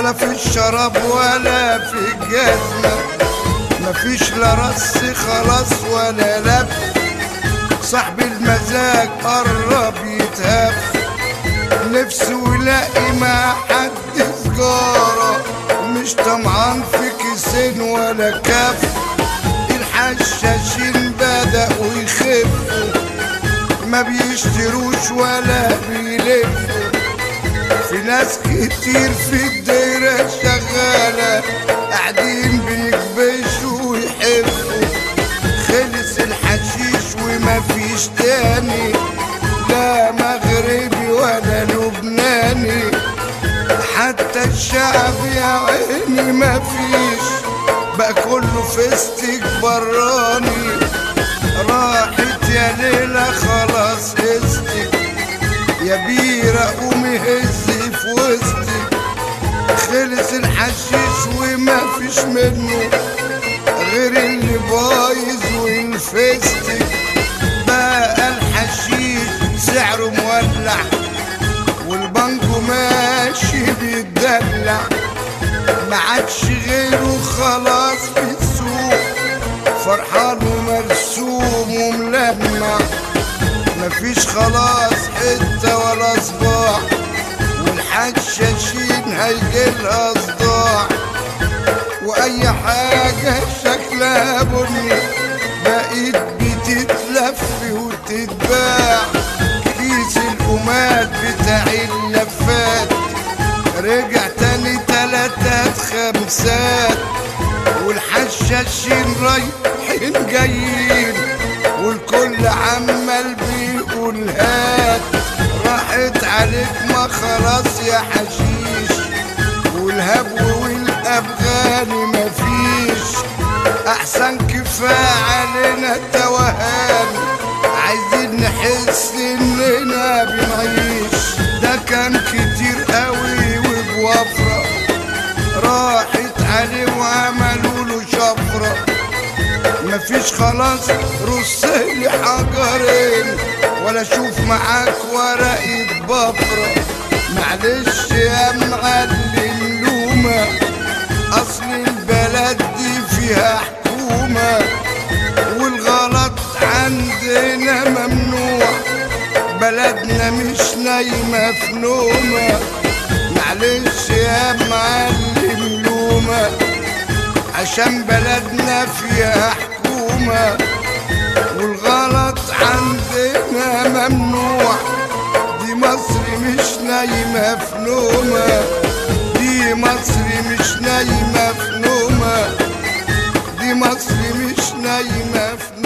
لا في الشراب ولا في الجزمة مفيش لا رص خلاص ولا لف صاحب المزاج قرب يتهف نفسه يلاقي مع حد سجارة مش طمعان في كيسين ولا كف الحشاشين بدأوا يخفوا ما بيشتروش ولا بيلفوا في ناس كتير في الدايرة شغالة قاعدين بيكبشوا ويحبوا خلص الحشيش وما فيش تاني لا مغربي ولا لبناني حتى الشعب يا عيني ما فيش بقى كله فستك براني راحت يا ليلة خلاص هستك يا بيرة قومي هزي في وسطك خلص الحشيش وما فيش منه غير اللي بايظ والفستك بقى الحشيش سعره مولع والبنك ماشي بيتدلع ما عادش غيره خلاص في السوق فرحان ومرسوم وملمع مفيش خلاص حتة ولا صباع والحشاشين هيجيلها صداع واي حاجة شكلها بني بقيت بتتلف وتتباع كيس القماش بتاع اللفات رجع تاني تلاتات خمسات والحشاشين رايحين جايين والكل عمال بيقول هات راحت عليك ما خلاص يا حشيش والهبو والأبغاني مفيش أحسن كفاية علينا التوهان عايزين نحس إننا بنعيش ده كان كتير قوي وبوفرة راحت عليه وعملوا له شفرة مفيش خلاص رصلي حجرين ولا اشوف معاك ورقة بفرة معلش يا معلم لومة اصل البلد دي فيها حكومة والغلط عندنا ممنوع بلدنا مش نايمة في نومة معلش يا معلم لومة عشان بلدنا فيها حكومة والغلط عندنا ممنوع دي مصر مش نايمة في نومة دي مصر مش نايمة في نومة دي مصر مش نايمة في